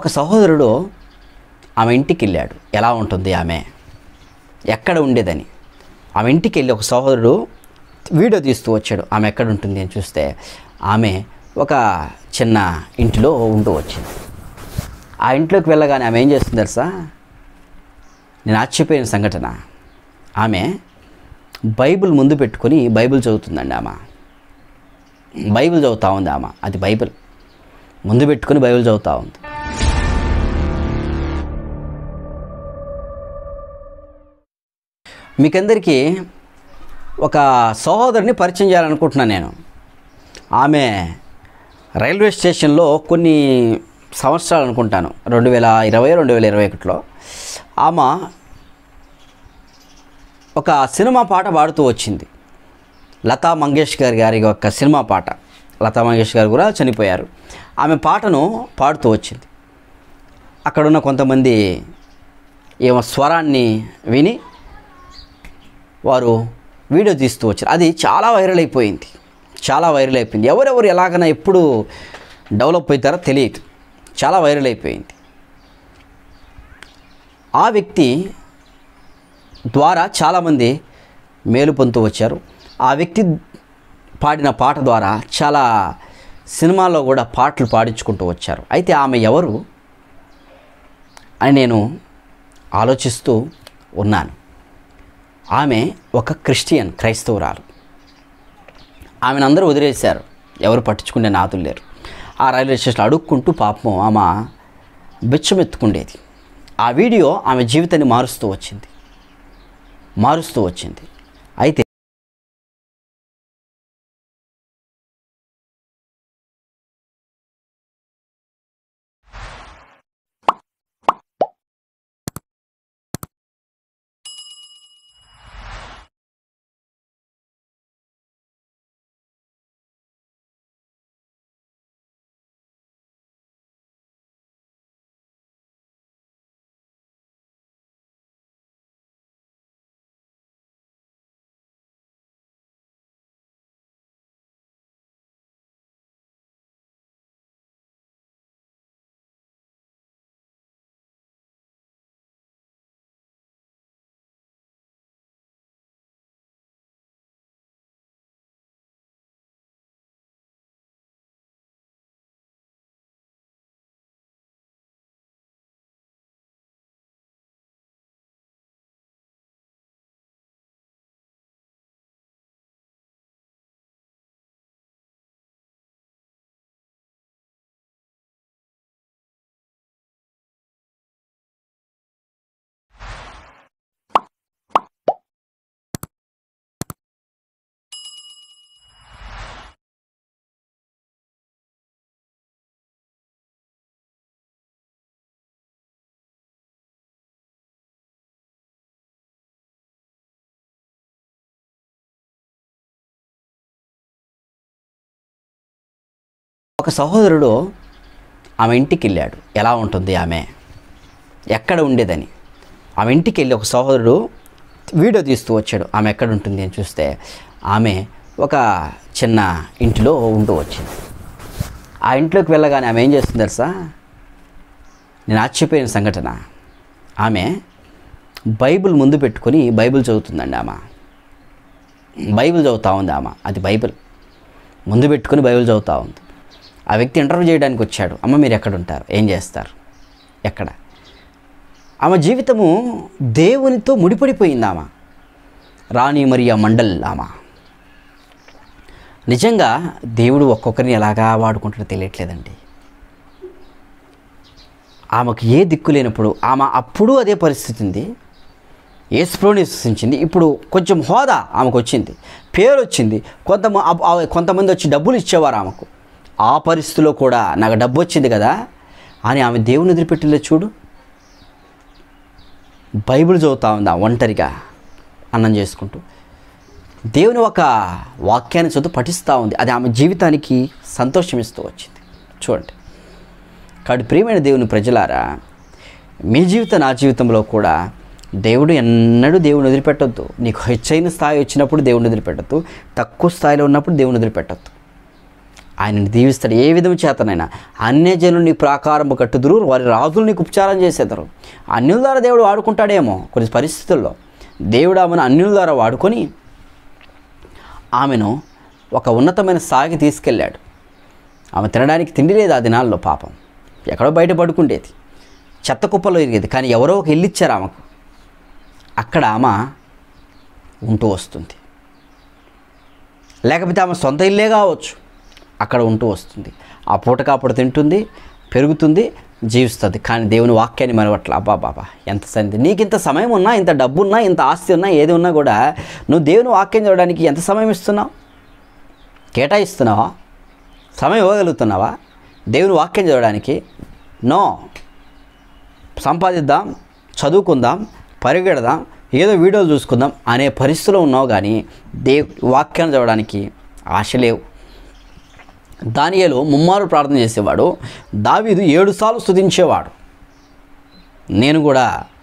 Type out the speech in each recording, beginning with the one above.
ఒక సహోదరుడు ఆమె ఇంటికి వెళ్ళాడు ఎలా ఉంటుంది ఆమె ఎక్కడ ఉండేదని ఆమె ఇంటికి వెళ్ళి ఒక సహోదరుడు వీడియో తీస్తూ వచ్చాడు ఆమె ఎక్కడ ఉంటుంది అని చూస్తే ఆమె ఒక చిన్న ఇంటిలో ఉంటూ వచ్చింది ఆ ఇంట్లోకి వెళ్ళగానే ఆమె ఏం చేస్తుంది తెలుసా నేను ఆశ్చర్యపోయిన సంఘటన ఆమె బైబిల్ ముందు పెట్టుకొని బైబిల్ చదువుతుందండి ఆమె బైబిల్ చదువుతా ఉంది ఆమె అది బైబిల్ ముందు పెట్టుకొని బైబిల్ చదువుతా ఉంది మీకందరికీ ఒక సహోదరిని పరిచయం చేయాలనుకుంటున్నాను నేను ఆమె రైల్వే స్టేషన్లో కొన్ని సంవత్సరాలు అనుకుంటాను రెండు వేల ఇరవై రెండు వేల ఇరవై ఒకటిలో ఆమె ఒక సినిమా పాట పాడుతూ వచ్చింది లతా మంగేష్కర్ గారి యొక్క సినిమా పాట లతా మంగేష్కర్ గారు కూడా చనిపోయారు ఆమె పాటను పాడుతూ వచ్చింది అక్కడున్న కొంతమంది ఏమో స్వరాన్ని విని వారు వీడియో తీస్తూ వచ్చారు అది చాలా వైరల్ అయిపోయింది చాలా వైరల్ అయిపోయింది ఎవరెవరు ఎలాగైనా ఎప్పుడు డెవలప్ అవుతారో తెలియదు చాలా వైరల్ అయిపోయింది ఆ వ్యక్తి ద్వారా చాలామంది మేలు పొందుతూ వచ్చారు ఆ వ్యక్తి పాడిన పాట ద్వారా చాలా సినిమాల్లో కూడా పాటలు పాడించుకుంటూ వచ్చారు అయితే ఆమె ఎవరు అని నేను ఆలోచిస్తూ ఉన్నాను ఆమె ఒక క్రిస్టియన్ క్రైస్తవురాలు ఆమెను అందరూ వదిలేశారు ఎవరు పట్టించుకునే నాతులు లేరు ఆ రైల్వే స్టేషన్లో అడుక్కుంటూ పాపం ఆమె బిచ్చమెత్తుకుండేది ఆ వీడియో ఆమె జీవితాన్ని మారుస్తూ వచ్చింది మారుస్తూ వచ్చింది అయితే ఒక సహోదరుడు ఆమె ఇంటికి వెళ్ళాడు ఎలా ఉంటుంది ఆమె ఎక్కడ ఉండేదని ఆమె ఇంటికి వెళ్ళి ఒక సహోదరుడు వీడియో తీస్తూ వచ్చాడు ఆమె ఎక్కడ ఉంటుంది అని చూస్తే ఆమె ఒక చిన్న ఇంటిలో ఉంటూ వచ్చింది ఆ ఇంట్లోకి వెళ్ళగానే ఆమె ఏం చేస్తుంది తెలుసా నేను ఆశ్చర్యపోయిన సంఘటన ఆమె బైబిల్ ముందు పెట్టుకొని బైబిల్ చదువుతుందండి ఆమె బైబిల్ చదువుతా ఉంది ఆమె అది బైబిల్ ముందు పెట్టుకొని బైబిల్ చదువుతా ఉంది ఆ వ్యక్తి ఇంటర్వ్యూ చేయడానికి వచ్చాడు అమ్మ మీరు ఎక్కడ ఉంటారు ఏం చేస్తారు ఎక్కడ ఆమె జీవితము దేవునితో ముడిపడిపోయింది ఆమె రాణి మరియా మండల్ ఆమె నిజంగా దేవుడు ఒక్కొక్కరిని ఎలాగా వాడుకుంటాడో తెలియట్లేదండి ఆమెకు ఏ దిక్కు లేనప్పుడు ఆమె అప్పుడు అదే పరిస్థితి ఉంది యేసుప్రోని విశ్వసించింది ఇప్పుడు కొంచెం హోదా ఆమెకు వచ్చింది పేరు వచ్చింది కొంత కొంతమంది వచ్చి డబ్బులు ఇచ్చేవారు ఆమెకు ఆ పరిస్థితిలో కూడా నాకు డబ్బు వచ్చింది కదా అని ఆమె దేవుని వదిలిపెట్టిలే చూడు బైబిల్ చదువుతా ఉందా ఒంటరిగా అన్నం చేసుకుంటూ దేవుని ఒక వాక్యాన్ని చదువు పఠిస్తూ ఉంది అది ఆమె జీవితానికి సంతోషం ఇస్తూ వచ్చింది చూడండి కాబట్టి ప్రియమైన దేవుని ప్రజలారా మీ జీవిత నా జీవితంలో కూడా దేవుడు ఎన్నడూ దేవుని వదిలిపెట్టొద్దు నీకు హెచ్చైన స్థాయి వచ్చినప్పుడు దేవుని వదిలిపెట్టద్దు తక్కువ స్థాయిలో ఉన్నప్పుడు దేవుని వదిలిపెట్టద్దు ఆయనను దీవిస్తాడు ఏ విధము చేతనైనా అన్యజనులు నీ ప్రాకారము కట్టుదురు వారి రాజులు నీకు ఉపచారం చేసేదరు అన్యుల ద్వారా దేవుడు వాడుకుంటాడేమో కొన్ని పరిస్థితుల్లో దేవుడు ఆమెను అన్యుల ద్వారా వాడుకొని ఆమెను ఒక ఉన్నతమైన స్థాయికి తీసుకెళ్ళాడు ఆమె తినడానికి తిండి లేదు ఆ దినాల్లో పాపం ఎక్కడో బయట పడుకుండేది చెత్త కుప్పలో ఇరిగేది కానీ ఎవరో ఒక ఇల్లు ఇచ్చారు ఆమెకు అక్కడ ఆమె ఉంటూ వస్తుంది లేకపోతే ఆమె సొంత ఇల్లే కావచ్చు అక్కడ ఉంటూ వస్తుంది ఆ పూటకాపుడు తింటుంది పెరుగుతుంది జీవిస్తుంది కానీ దేవుని వాక్యాన్ని మనవట్ల అబ్బా బాబా ఎంత సంది నీకు ఇంత సమయం ఉన్నా ఇంత డబ్బు ఉన్నా ఇంత ఆస్తి ఉన్నా ఏది ఉన్నా కూడా నువ్వు దేవుని వాక్యం చూడడానికి ఎంత సమయం ఇస్తున్నావు కేటాయిస్తున్నావా సమయం ఇవ్వగలుగుతున్నావా దేవుని వాక్యం చదవడానికి నో సంపాదిద్దాం చదువుకుందాం పరిగెడదాం ఏదో వీడియోలు చూసుకుందాం అనే పరిస్థితిలో ఉన్నావు కానీ దేవ్ వాక్యాన్ని చదవడానికి ఆశ లేవు దానియేలు ముమ్మారు ప్రార్థన చేసేవాడు దావీదు ఏడు సార్లు స్తుతించేవాడు నేను కూడా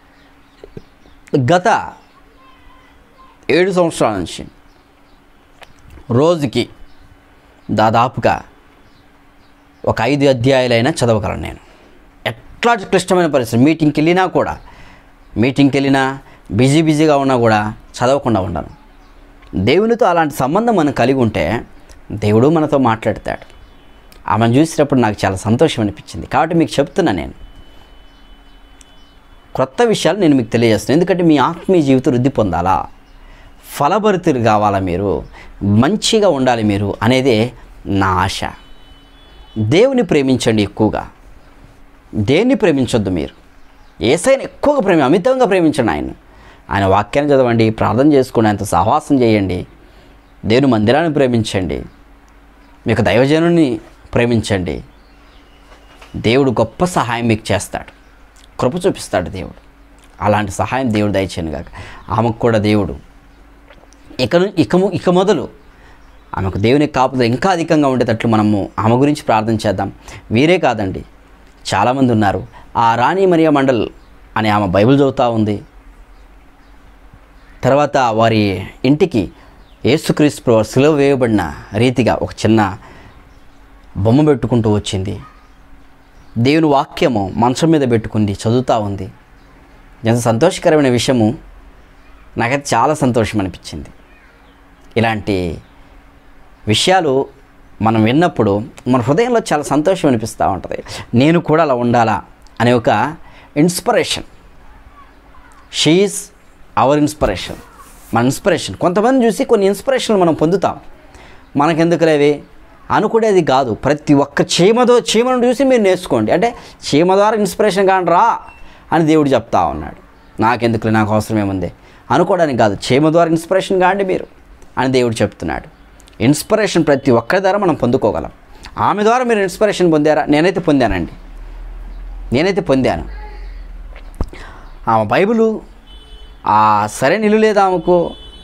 గత ఏడు సంవత్సరాల నుంచి రోజుకి దాదాపుగా ఒక ఐదు అధ్యాయులైనా చదవగలను నేను ఎట్లాంటి క్లిష్టమైన పరిస్థితి మీటింగ్కి వెళ్ళినా కూడా మీటింగ్కి వెళ్ళినా బిజీ బిజీగా ఉన్నా కూడా చదవకుండా ఉండను దేవునితో అలాంటి సంబంధం మనం కలిగి ఉంటే దేవుడు మనతో మాట్లాడతాడు ఆమెను చూసినప్పుడు నాకు చాలా సంతోషం అనిపించింది కాబట్టి మీకు చెప్తున్నా నేను క్రొత్త విషయాలు నేను మీకు తెలియజేస్తున్నాను ఎందుకంటే మీ ఆత్మీయ జీవితం వృద్ధి పొందాలా ఫలభరితులు కావాలా మీరు మంచిగా ఉండాలి మీరు అనేదే నా ఆశ దేవుని ప్రేమించండి ఎక్కువగా దేన్ని ప్రేమించొద్దు మీరు ఏసైని ఎక్కువగా ప్రేమి అమితంగా ప్రేమించండి ఆయన ఆయన వాక్యాన్ని చదవండి ప్రార్థన చేసుకోండి ఆయనతో సహవాసం చేయండి దేవుని మందిరాన్ని ప్రేమించండి మీకు దైవజనుని ప్రేమించండి దేవుడు గొప్ప సహాయం మీకు చేస్తాడు కృప చూపిస్తాడు దేవుడు అలాంటి సహాయం దేవుడు దయచేయను కాక ఆమెకు కూడా దేవుడు ఇక ను- ఇక ము- ఇక మొదలు ఆమెకు దేవుని కాపుదల ఇంకా అధికంగా ఉండేటట్లు మనము ఆమె గురించి ప్రార్థన చేద్దాం వీరే కాదండి చాలామంది ఉన్నారు ఆ రాణి మరియా మండల్ అనే ఆమె బైబిల్ చదువుతూ ఉంది తర్వాత వారి ఇంటికి యేసుక్రీస్తు ప్రభు సిలువ వేయబడిన రీతిగా ఒక చిన్న బొమ్మ పెట్టుకుంటూ వచ్చింది దేవుని వాక్యము మంచం మీద పెట్టుకుంది చదువుతూ ఉంది ఎంత సంతోషకరమైన విషయము నాకైతే చాలా సంతోషం అనిపించింది ఇలాంటి విషయాలు మనం విన్నప్పుడు మన హృదయంలో చాలా సంతోషం అనిపిస్తూ ఉంటుంది నేను కూడా అలా ఉండాలా అనే ఒక ఇన్స్పిరేషన్ షీఈస్ అవర్ ఇన్స్పిరేషన్ మన ఇన్స్పిరేషన్ కొంతమంది చూసి కొన్ని ఇన్స్పిరేషన్లు మనం పొందుతాం మనకెందుకులేవి అనుకునేది కాదు ప్రతి ఒక్క చీమతో చీమను చూసి మీరు నేర్చుకోండి అంటే చీమ ద్వారా ఇన్స్పిరేషన్ కాని రా అని దేవుడు చెప్తా ఉన్నాడు నాకెందుకులే నాకు అవసరం ఏముంది అనుకోవడానికి కాదు చీమ ద్వారా ఇన్స్పిరేషన్ కాండి మీరు అని దేవుడు చెప్తున్నాడు ఇన్స్పిరేషన్ ప్రతి ఒక్కరి ద్వారా మనం పొందుకోగలం ఆమె ద్వారా మీరు ఇన్స్పిరేషన్ పొందారా నేనైతే పొందానండి నేనైతే పొందాను ఆమె బైబిలు ఆ సరైన ఇల్లు లేదు ఆమెకు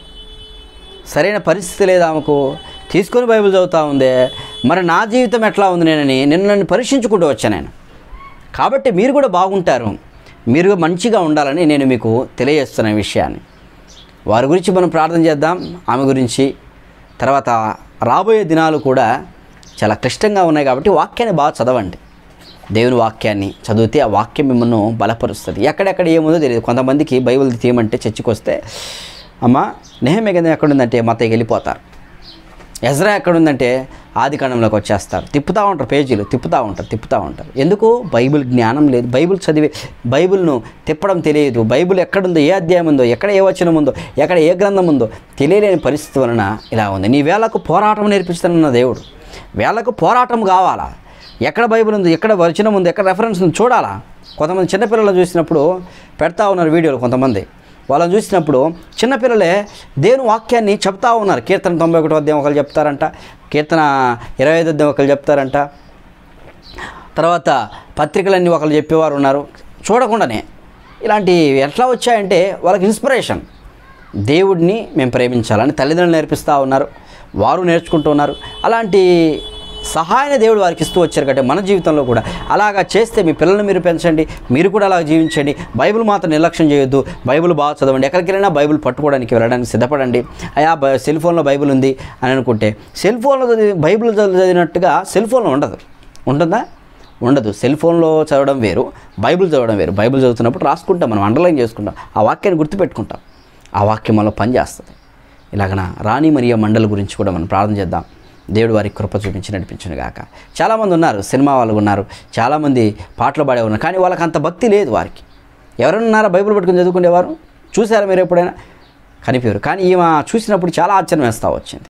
సరైన పరిస్థితి లేదు ఆమెకు తీసుకొని బైబిల్ చదువుతా ఉందే మరి నా జీవితం ఎట్లా ఉంది నేనని నిన్ను నన్ను పరీక్షించుకుంటూ వచ్చాను నేను కాబట్టి మీరు కూడా బాగుంటారు మీరు మంచిగా ఉండాలని నేను మీకు తెలియజేస్తున్న ఈ విషయాన్ని వారి గురించి మనం ప్రార్థన చేద్దాం ఆమె గురించి తర్వాత రాబోయే దినాలు కూడా చాలా క్లిష్టంగా ఉన్నాయి కాబట్టి వాక్యాన్ని బాగా చదవండి దేవుని వాక్యాన్ని చదివితే ఆ వాక్యం మిమ్మల్ని బలపరుస్తుంది ఎక్కడెక్కడ ఏముందో తెలియదు కొంతమందికి బైబిల్ తీయమంటే చర్చికి వస్తే అమ్మ నెహమే గంధం ఎక్కడుందంటే మతకి వెళ్ళిపోతారు ఎజ్రా ఎక్కడుందంటే ఆది కాండంలోకి వచ్చేస్తారు తిప్పుతూ ఉంటారు పేజీలు తిప్పుతూ ఉంటారు తిప్పుతూ ఉంటారు ఎందుకు బైబిల్ జ్ఞానం లేదు బైబిల్ చదివి బైబిల్ను తిప్పడం తెలియదు బైబిల్ ఎక్కడుందో ఏ అధ్యాయం ఉందో ఎక్కడ ఏ వచనం ఉందో ఎక్కడ ఏ గ్రంథం ఉందో తెలియలేని పరిస్థితి వలన ఇలా ఉంది నీ వేళకు పోరాటం నేర్పిస్తానన్న దేవుడు వేళకు పోరాటం కావాలా ఎక్కడ బైబిల్ ఉందో ఎక్కడ వచనం ఉందో ఎక్కడ రెఫరెన్స్ ఉందో చూడాలా కొంతమంది చిన్నపిల్లలు చూసినప్పుడు పెడతా ఉన్నారు వీడియోలు కొంతమంది వాళ్ళని చూసినప్పుడు చిన్నపిల్లలే దేవుని వాక్యాన్ని చెప్తా ఉన్నారు కీర్తన తొంభై ఒకటో అధ్యాయం ఒకరు చెప్తారంట కీర్తన ఇరవై ఐదు అధ్యాయం ఒకరు చెప్తారంట తర్వాత పత్రికలన్నీ ఒకరు చెప్పేవారు ఉన్నారు చూడకుండానే ఇలాంటి ఎట్లా వచ్చాయంటే వాళ్ళకి ఇన్స్పిరేషన్ దేవుడిని మేము ప్రేమించాలని తల్లిదండ్రులు నేర్పిస్తూ ఉన్నారు వారు నేర్చుకుంటూ ఉన్నారు అలాంటి సహాయాన్ని దేవుడు వారికి ఇస్తూ వచ్చారు కాబట్టి మన జీవితంలో కూడా అలాగా చేస్తే మీ పిల్లల్ని మీరు పెంచండి మీరు కూడా అలా జీవించండి బైబిల్ మాత్రం నిర్లక్ష్యం చేయొద్దు బైబిల్ బాగా చదవండి ఎక్కడికి వెళ్ళినా బైబిల్ పట్టుకోవడానికి వెళ్ళడానికి సిద్ధపడండి అయా బ- సెల్ ఫోన్లో బైబిల్ ఉంది అని అనుకుంటే సెల్ ఫోన్లో చదివి బైబిల్ చదివినట్టుగా సెల్ ఫోన్లో ఉండదు ఉంటుందా ఉండదు సెల్ ఫోన్లో చదవడం వేరు బైబిల్ చదవడం వేరు బైబిల్ చదువుతున్నప్పుడు రాసుకుంటాం మనం అండర్లైన్ చేసుకుంటాం ఆ వాక్యాన్ని గుర్తుపెట్టుకుంటాం ఆ వాక్యం మనలో పనిచేస్తుంది ఇలాగన రాణి మరియ మండలి గురించి కూడా మనం ప్రార్థన చేద్దాం దేవుడు వారికి కృప చూపించి నడిపించను గాక చాలామంది ఉన్నారు సినిమా వాళ్ళు ఉన్నారు చాలామంది పాటలు పాడే ఉన్నారు కానీ వాళ్ళకి అంత భక్తి లేదు వారికి ఎవరైనా ఉన్నారా బైబిల్ పట్టుకుని చదువుకునేవారు చూసారా మీరు ఎప్పుడైనా కనిపించారు కానీ ఈమె చూసినప్పుడు చాలా ఆశ్చర్యం వేస్తూ వచ్చింది